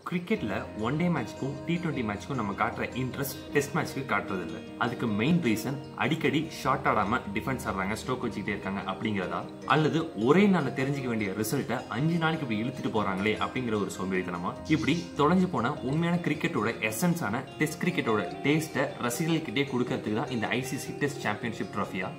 கிரிக்கெட்ல one day மேட்ச்க்கும் T twenty மேட்ச்க்கும் நம்ம காட்டுற இன்ட்ரெஸ்ட் டெஸ்ட் மேட்ச்க்கு காட்டுறது இல்ல அதுக்கு மெயின் ரீசன் அடிக்கடி ஷார்ட் ஆடாம டிஃபென்ஸ் ஆடுறாங்க ஸ்ட்ரோக் வச்சுக்கிட்டே இருக்காங்க அப்படிங்கிறதா அல்லது ஒரே நாள்ல தெரிஞ்சுக்க வேண்டிய ரிசல்ட்டை அஞ்சு நாளைக்கு இப்படி இழுத்துட்டு போறாங்களே அப்படிங்கிற ஒரு சோம்பேறித்தனமா இப்படி தொலைஞ்சு போன உண்மையான கிரிக்கெட்டோட எசன்ஸான டெஸ்ட் கிரிக்கெட்டோட டேஸ்ட்டை ரசிகர்கள்கிட்டே கொடுக்கறதுக்கு தான் இந்த ஐசிசி டெஸ்ட் சாம்பியன்ஷிப் ட்ராஃபியா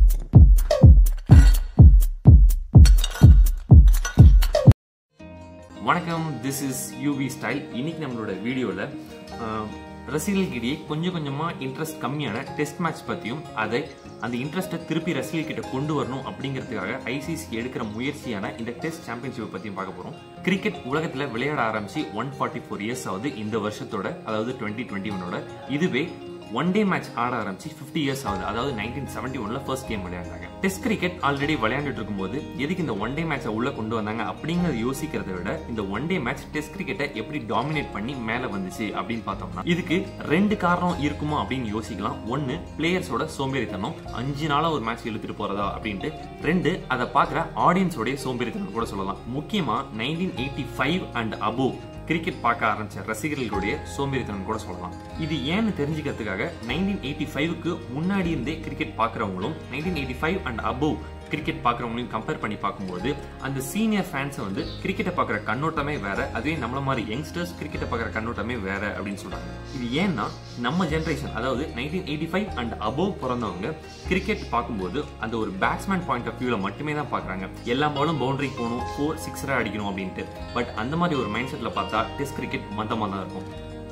வணக்கம் திஸ் இஸ் யூவி ஸ்டைல் இன்னைக்கு நம்மளோட வீடியோவில் ரசிகர்களுக்கிடையே கொஞ்சம் கொஞ்சமாக இன்ட்ரெஸ்ட் கம்மியான டெஸ்ட் மேட்ச் பற்றியும் அதை அந்த இன்ட்ரெஸ்ட்டை திருப்பி ரசிகர்கிட்ட கொண்டு வரணும் அப்படிங்கிறதுக்காக ஐசிசி எடுக்கிற முயற்சியான இந்த டெஸ்ட் சாம்பியன்ஷிப்பை பற்றியும் பார்க்க போகிறோம் கிரிக்கெட் உலகத்தில் விளையாட ஆரம்பிச்சு ஒன் ஃபார்ட்டி ஃபோர் இயர்ஸ் ஆகுது இந்த வருஷத்தோட அதாவது டுவெண்ட்டி டுவெண்ட்டி ஒன்னோட இதுவே ஒன் டே மேட்ச் ஆட ஆரம்பிச்சு ஃபிஃப்டி இயர்ஸ் ஆகுது அதாவது நைன்டீன் செவன்டி ஒன்ல ஃபர்ஸ்ட் கேம் விளையாண்டாங்க டெஸ்ட் கிரிக்கெட் ஆல்ரெடி விளையாண்டுட்டு இருக்கும்போது எதுக்கு இந்த ஒன் டே மேட்சை உள்ள கொண்டு வந்தாங்க அப்படிங்கறத யோசிக்கிறத விட இந்த ஒன் டே மேட்ச் டெஸ்ட் கிரிக்கெட்டை எப்படி டாமினேட் பண்ணி மேல வந்துச்சு அப்படின்னு பார்த்தோம்னா இதுக்கு ரெண்டு காரணம் இருக்குமா அப்படின்னு யோசிக்கலாம் ஒன்னு பிளேயர்ஸோட சோம்பேறித்தனம் அஞ்சு நாளா ஒரு மேட்ச் இழுத்துட்டு போறதா அப்படின்ட்டு ரெண்டு அதை பார்க்குற ஆடியன்ஸோடைய சோம்பேறித்தனம் கூட சொல்லலாம் முக்கியமா nineteen eighty five and above cricket பார்க்க ஆரம்பிச்ச ரசிகர்களுடைய சோம்பேறித்தனம் கூட சொல்லலாம் இது ஏன்னு தெரிஞ்சுக்கிறதுக்காக நைன்டீன் எயிட்டி ஃபைவ்க்கு முன்னாடி இருந்தே கிரிக்கெட் பார்க்குறவங்களும் nineteen eighty five and above cricket பார்க்குறவங்களையும் கம்பேர் பண்ணி பார்க்கும்போது அந்த சீனியர் ஃபேன்ஸை வந்து கிரிக்கெட்டை பார்க்குற கண்ணோட்டமே வேற அதுவே நம்மள மாதிரி யங்ஸ்டர்ஸ் கிரிக்கெட்டை பார்க்குற கண்ணோட்டமே வேற அப்படின்னு சொல்றாங்க இது ஏன்னா நம்ம ஜென்ரேஷன் அதாவது nineteen eighty five and above பிறந்தவங்க கிரிக்கெட் பார்க்கும்போது அந்த ஒரு பேட்ஸ்மேன் பாயிண்ட் ஆஃப் வியூல மட்டுமே தான் பார்க்குறாங்க எல்லா பாலும் பவுண்டரி போகணும் ஃபோர் சிக்ஸரா அடிக்கணும் அப்படின்ட்டு பட் அந்த மாதிரி ஒரு மைண்ட் செட்ல பார்த்தா டெஸ்ட் கிரிக்கெட் மந்தமாக தான் இருக்கும்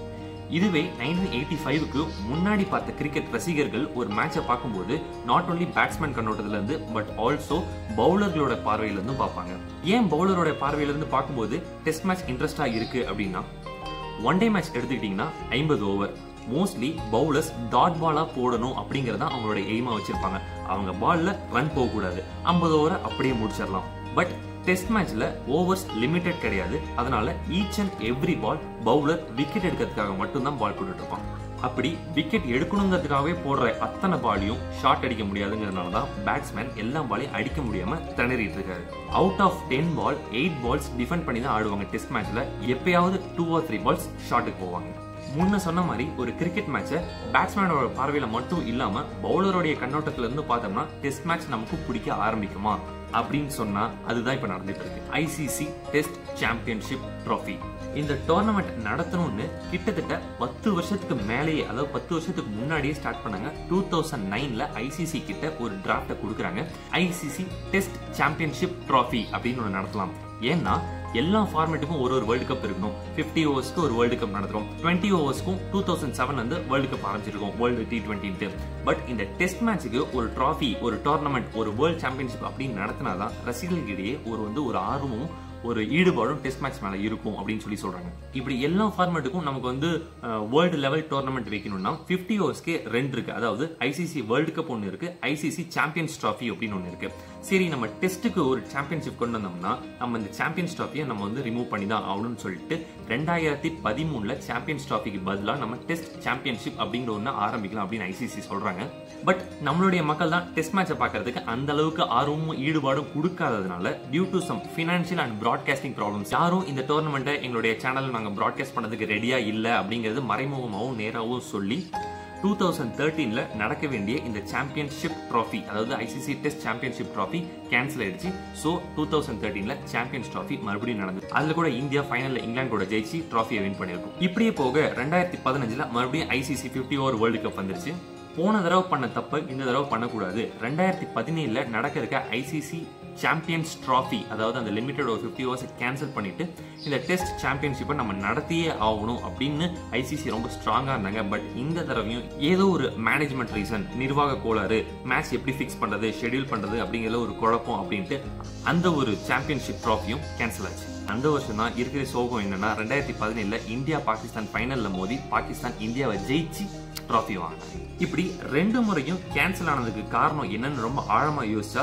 இதுவே நைன்டீன் எயிட்டி ஃபைவ்க்கு முன்னாடி பார்த்த கிரிக்கெட் ரசிகர்கள் ஒரு மேட்சை பார்க்கும்போது நாட் ஓன்லி பேட்ஸ்மேன் கண்ணோட்டத்துல இருந்து பட் ஆல்சோ பவுலர்களோட பார்வையில இருந்தும் பார்ப்பாங்க ஏன் பவுலரோட பார்வையில இருந்து பார்க்கும்போது டெஸ்ட் மேட்ச் இன்ட்ரெஸ்டா இருக்கு அப்படின்னா ஒன் டே மேட்ச் எடுத்துக்கிட்டீங்கன்னா ஐம்பது ஓவர் மோஸ்ட்லி பவுலர்ஸ் டாட் பாலா போடணும் அப்படிங்கறத அவங்களோட எய்மா வச்சிருப்பாங்க அவங்க பால்ல ரன் போகக்கூடாது ஐம்பது ஓவரை அப்படியே முடிச்சிடலாம் பட் டெஸ்ட் மேட்ச்ல ஓவர்ஸ் லிமிடெட் கிடையாது அதனால each and every ball bowler wicket எடுக்கிறதுக்காக மட்டும்தான் பால் போட்டுட்டு இருப்பான் அப்படி விக்கெட் எடுக்கணுங்கிறதுக்காகவே போடுற அத்தனை பாலையும் ஷாட் அடிக்க முடியாதுங்கிறதுனால தான் பேட்ஸ்மேன் எல்லா பாலையும் அடிக்க முடியாம திணறிட்டு இருக்காரு out of ten ball eight balls defend பண்ணி தான் ஆடுவாங்க டெஸ்ட் மேட்ச்ல எப்பயாவது டூ ஆர் த்ரீ பால்ஸ் ஷாட்டுக்கு போவாங்க முன்ன சொன்ன மாதிரி ஒரு கிரிக்கெட் மேட்சை பேட்ஸ்மேனோட பார்வையில மட்டும் இல்லாம பவுலருடைய கண்ணோட்டத்துல இருந்து பார்த்தோம்னா டெஸ்ட் மேட்ச் நமக்கு பிடிக்க ஆரம்பிக்குமா அப்படின்னு சொன்னா அதுதான் இப்ப நடந்துட்டு இருக்கு ஐசிசி டெஸ்ட் சாம்பியன்ஷிப் ட்ராஃபி இந்த டோர்னமெண்ட் நடத்தணும்னு கிட்டத்தட்ட பத்து வருஷத்துக்கு மேலேயே அதாவது பத்து வருஷத்துக்கு முன்னாடியே ஸ்டார்ட் பண்ணாங்க டூ தௌசண்ட் நைன்ல ஐசிசி கிட்ட ஒரு டிராஃப்டை கொடுக்குறாங்க ஐசிசி டெஸ்ட் சாம்பியன்ஷிப் ட்ராஃபி அப்படின்னு ஒன்று நடத்தலாம் ஏன்னா எல்லா ஃபார்மேட்டுக்கும் ஒரு ஒரு வேர்ல்டு கப் இருக்கணும் ஃபிஃப்டி ஓவர்ஸ்க்கு ஒரு வேர்ல்டு கப் நடத்துறோம் டுவெண்ட்டி ஓவர்ஸ்க்கும் டூ தௌசண்ட் செவன் வந்து வேர்ல்டு கப் ஆரம்பிச்சிருக்கோம் வேர்ல்டு டி டுவெண்ட்டி பட் இந்த டெஸ்ட் மேட்ச்சுக்கு ஒரு ட்ராஃபி ஒரு டோர்னமெண்ட் ஒரு வேர்ல்டு சாம்பியன்ஷிப் அப்படின்னு நடத்தினாதான் ரசிகர்களிடையே ஒரு வந்து ஒரு ஆர்வமும் ஒரு ஈடுபாடும் டெஸ்ட் மேட்ச் மேல இருக்கும் அப்படின்னு சொல்லி சொல்றாங்க இப்படி எல்லா ஃபார்மேட்டுக்கும் நமக்கு வந்து வேர்ல்டு லெவல் டோர்னமெண்ட் வைக்கணும்னா பிப்டி ஓவர்ஸ்க்கு ரெண்டு இருக்கு அதாவது ஐசிசி வேர்ல்டு கப் ஒன்று இருக்கு ஐசிசி சாம்பியன்ஸ் ட்ராஃபி அப்படின்னு ஒன்று இருக்கு சரி நம்ம டெஸ்ட்டுக்கு ஒரு சாம்பியன்ஷிப் கொண்டு வந்தோம்னா நம்ம இந்த சாம்பியன்ஸ் ட்ராஃபியை நம்ம வந்து ரிமூவ் பண்ணி தான் ஆகணும்னு சொல்லிட்டு ரெண்டாயிரத்தி பதிமூணுல சாம்பியன்ஸ் ட்ராஃபிக்கு பதிலாக நம்ம டெஸ்ட் சாம்பியன்ஷிப் அப்படிங்கிற ஒன்று ஆரம்பிக்கலாம் அப்படின்னு ஐசிசி சொல்றாங்க பட் நம்மளுடைய மக்கள் தான் டெஸ்ட் மேட்சை பார்க்கறதுக்கு அந்த அளவுக்கு ஆர்வமும் ஈடுபாடும் கொடுக்காததுனால due to some financial and broadcasting problems யாரும் இந்த டோர்னமெண்ட்டை எங்களுடைய சேனல் நாங்கள் ப்ராட்காஸ்ட் பண்ணதுக்கு ரெடியா இல்லை அப்படிங்கிறது மறைமுகமாகவும் நேராகவும் சொல்லி டூ தௌசண்ட் தேர்ட்டீன்ல நடக்க வேண்டிய இந்த சாம்பியன்ஷிப் ட்ராஃபி அதாவது ICC test championship trophy cancel ஆயிடுச்சு ஸோ டூ தௌசண்ட் தேர்ட்டீன்ல சாம்பியன்ஸ் ட்ராஃபி மறுபடியும் நடந்தது அதுல கூட இந்தியா ஃபைனல்ல இங்கிலாந்து கூட ஜெயிச்சு ட்ராஃபியை வின் பண்ணியிருக்கும் இப்படியே போக ரெண்டாயிரத்தி பதினஞ்சுல மறுபடியும் ICC fifty over world cup வந்துருச்சு போன தடவை பண்ண தப்ப இந்த தடவை பண்ணக்கூடாது ரெண்டாயிரத்தி பதினேழுல நடக்க இருக்க ஐசிசி சாம்பியன்ஸ் ட்ராஃபி அதாவது அந்த லிமிடெட் ஒரு ஃபிஃப்டி ஓவர்ஸ் கேன்சல் பண்ணிட்டு இந்த டெஸ்ட் சாம்பியன்ஷிப்பை நம்ம நடத்தியே ஆகணும் அப்படின்னு ஐசிசி ரொம்ப ஸ்ட்ராங்காக இருந்தாங்க பட் இந்த தடவையும் ஏதோ ஒரு மேனேஜ்மெண்ட் ரீசன் நிர்வாக கோளாறு மேட்ச் எப்படி ஃபிக்ஸ் பண்ணுறது ஷெடியூல் பண்ணுறது அப்படிங்கிற ஒரு குழப்பம் அப்படின்ட்டு அந்த ஒரு சாம்பியன்ஷிப் ட்ராஃபியும் கேன்சல் ஆச்சு அந்த வருஷம் தான் இருக்கிற சோகம் என்னன்னா ரெண்டாயிரத்தி பதினேழுல இந்தியா பாகிஸ்தான் ஃபைனல்ல மோதி பாகிஸ்தான் இந்தியாவை ஜெயிச்சு ட்ராஃபி வாங்கினாங்க இப்படி ரெண்டு முறையும் கேன்சல் ஆனதுக்கு காரணம் என்னன்னு ரொம்ப ஆழமா யோசிச்சா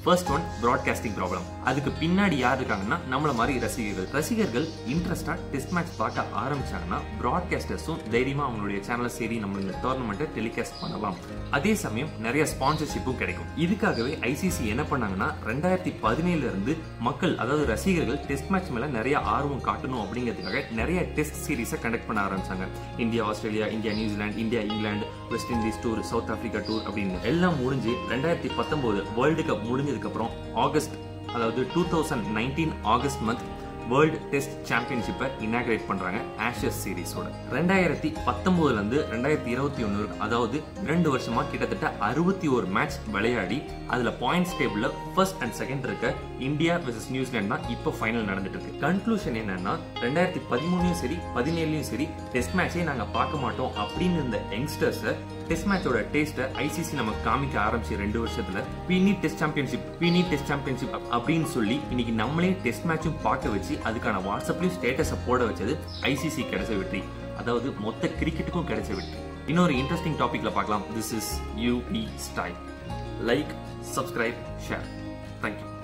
ஃபர்ஸ்ட் ஒன் ப்ராட்காஸ்டிங் ப்ராப்ளம் அதுக்கு பின்னாடி யார் இருக்காங்கன்னா நம்மள மாதிரி ரசிகர்கள் ரசிகர்கள் இன்ட்ரெஸ்டா டெஸ்ட் மேட்ச் பார்க்க ஆரம்பிச்சாங்கன்னா ப்ராட்காஸ்டர்ஸும் தைரியமா அவங்களுடைய சேனலை சரி நம்ம இந்த டோர்னமெண்ட்டை டெலிகாஸ்ட் பண்ணலாம் அதே சமயம் நிறைய ஸ்பான்சர்ஷிப்பும் கிடைக்கும் இதுக்காகவே ஐசிசி என்ன பண்ணாங்கன்னா ரெண்டாயிரத்தி பதினேழுல இருந்து மக்கள் அதாவது ரசிகர்கள் டெஸ்ட் மேட்ச் மேல நிறைய ஆர்வம் காட்டணும் அப்படிங்கிறதுக்காக நிறைய டெஸ்ட் சீரீஸை கண்டக்ட் பண்ண ஆரம்பிச்சாங்க India Australia India New Zealand India England West Indies tour South Africa tour அப்படின்னு எல்லாம் முடிஞ்சு ரெண்டாயிரத்தி பத்தொன்பது வேர்ல்டு கப் முடிஞ்சதுக்கு அப்புறம் ஆகஸ்ட் அதாவது two thousand nineteen August month world test சாம்பியன்ஷிப்பை இனாகிரேட் பண்றாங்க ஆஷஸ் சீரிஸோட ரெண்டாயிரத்தி பத்தொன்பதுல இருந்து ரெண்டாயிரத்தி இருபத்தி ஒன்னு அதாவது இரண்டு வருஷமா கிட்டத்தட்ட அறுபத்தி ஒரு மேட்ச் விளையாடி அதுல பாயிண்ட்ஸ் டேபிள்ல ஃபர்ஸ்ட் அண்ட் செகண்ட் இருக்க இந்தியா வெர்சஸ் நியூசிலாந்து தான் இப்போ ஃபைனல் நடந்துட்டு இருக்கு கன்க்ளூஷன் என்னன்னா ரெண்டாயிரத்தி பதிமூணுலயும் சரி பதினேழுலயும் சரி டெஸ்ட் மேட்சே நாங்க பார்க்க மாட்டோம் அப்படின்னு இருந்த யங்ஸ்டர்ஸை டெஸ்ட் மேட்சோட டேஸ்ட்டை ஐசிசி நமக்கு காமிக்க ஆரம்பிச்சு ரெண்டு வருஷத்துல we need test championship we need test championship அப்படின்னு சொல்லி இன்னைக்கு நம்மளே டெஸ்ட் மேட்சும் பார்க்க வச்சு அதுக்கான வாட்ஸ்அப்லயும் ஸ்டேட்டஸை போட வச்சது ஐசிசி கிடைச்ச வெற்றி அதாவது மொத்த கிரிக்கெட்டுக்கும் கிடைச்ச வெற்றி இன்னொரு இன்ட்ரெஸ்டிங் டாபிக்ல பார்க்கலாம் this is UB style like subscribe share thank you